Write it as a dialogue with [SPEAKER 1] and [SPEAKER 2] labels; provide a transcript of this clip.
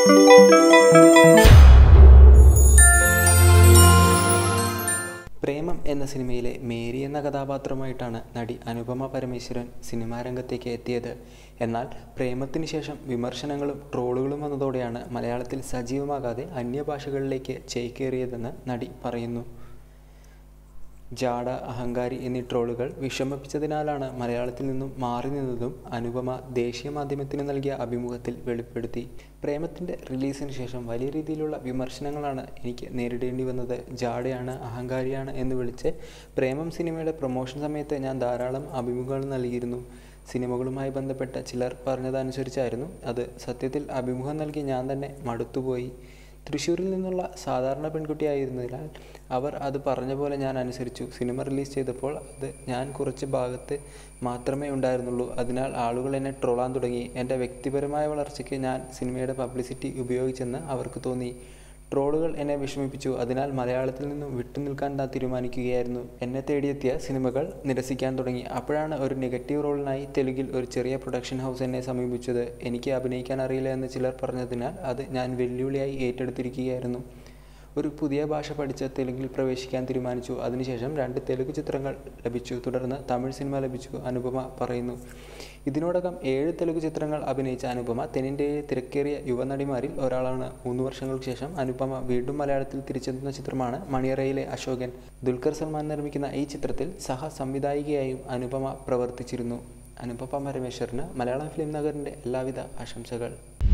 [SPEAKER 1] പ്രേമം എന്ന സിനിമയിലെ മേരി എന്ന കഥാപാത്രമായിട്ടാണ് നടി അനുപമ പരമേശ്വരൻ സിനിമാ രംഗത്തേക്ക് എത്തിയത് എന്നാൽ പ്രേമത്തിന് ശേഷം വിമർശനങ്ങളും ട്രോളുകളും വന്നതോടെയാണ് മലയാളത്തിൽ സജീവമാകാതെ അന്യഭാഷകളിലേക്ക് ചേക്കേറിയതെന്ന് നടി പറയുന്നു ജാട അഹങ്കാരി എന്നീ ട്രോളുകൾ വിഷമിപ്പിച്ചതിനാലാണ് മലയാളത്തിൽ നിന്നും മാറി നിന്നതും അനുപമ ദേശീയ മാധ്യമത്തിന് നൽകിയ അഭിമുഖത്തിൽ വെളിപ്പെടുത്തി പ്രേമത്തിൻ്റെ റിലീസിന് ശേഷം വലിയ രീതിയിലുള്ള വിമർശനങ്ങളാണ് എനിക്ക് നേരിടേണ്ടി വന്നത് ജാടയാണ് അഹങ്കാരിയാണ് എന്ന് വിളിച്ച് പ്രേമം സിനിമയുടെ പ്രൊമോഷൻ സമയത്ത് ഞാൻ ധാരാളം അഭിമുഖങ്ങൾ നൽകിയിരുന്നു സിനിമകളുമായി ബന്ധപ്പെട്ട ചിലർ പറഞ്ഞതനുസരിച്ചായിരുന്നു അത് സത്യത്തിൽ അഭിമുഖം നൽകി ഞാൻ തന്നെ മടുത്തുപോയി തൃശ്ശൂരിൽ നിന്നുള്ള സാധാരണ പെൺകുട്ടിയായിരുന്നതിനാൽ അവർ അത് പറഞ്ഞ പോലെ ഞാൻ അനുസരിച്ചു സിനിമ റിലീസ് ചെയ്തപ്പോൾ അത് ഞാൻ കുറച്ച് ഭാഗത്ത് മാത്രമേ ഉണ്ടായിരുന്നുള്ളൂ അതിനാൽ ആളുകൾ എന്നെ ട്രോളാൻ തുടങ്ങി എൻ്റെ വ്യക്തിപരമായ വളർച്ചയ്ക്ക് ഞാൻ സിനിമയുടെ പബ്ലിസിറ്റി ഉപയോഗിച്ചെന്ന് അവർക്ക് തോന്നി ട്രോളുകൾ എന്നെ വിഷമിപ്പിച്ചു അതിനാൽ മലയാളത്തിൽ നിന്നും വിട്ടുനിൽക്കാൻ ഞാൻ തീരുമാനിക്കുകയായിരുന്നു എന്നെ തേടിയെത്തിയ സിനിമകൾ നിരസിക്കാൻ തുടങ്ങി അപ്പോഴാണ് ഒരു നെഗറ്റീവ് റോളിനായി തെലുങ്കിൽ ഒരു ചെറിയ പ്രൊഡക്ഷൻ ഹൗസ് എന്നെ സമീപിച്ചത് എനിക്ക് അഭിനയിക്കാൻ അറിയില്ല എന്ന് ചിലർ പറഞ്ഞതിനാൽ അത് ഞാൻ വെല്ലുവിളിയായി ഏറ്റെടുത്തിരിക്കുകയായിരുന്നു ഒരു പുതിയ ഭാഷ പഠിച്ച് തെലുങ്കിൽ പ്രവേശിക്കാൻ തീരുമാനിച്ചു അതിനുശേഷം രണ്ട് തെലുങ്ക് ചിത്രങ്ങൾ ലഭിച്ചു തുടർന്ന് തമിഴ് സിനിമ ലഭിച്ചു അനുപമ പറയുന്നു ഇതിനോടകം ഏഴ് തെലുങ്ക് ചിത്രങ്ങൾ അഭിനയിച്ച അനുപമ തെന്നിന്ത്യയിലെ തിരക്കേറിയ യുവനടിമാരിൽ ഒരാളാണ് മൂന്ന് വർഷങ്ങൾക്ക് ശേഷം അനുപമ വീണ്ടും മലയാളത്തിൽ തിരിച്ചെത്തുന്ന ചിത്രമാണ് മണിയറയിലെ അശോകൻ ദുൽഖർ സൽമാൻ നിർമ്മിക്കുന്ന ഈ ചിത്രത്തിൽ സഹ സംവിധായികയായും അനുപമ പ്രവർത്തിച്ചിരുന്നു അനുപമ പരമേശ്വറിന് മലയാളം ഫിലിം നഗറിൻ്റെ എല്ലാവിധ ആശംസകൾ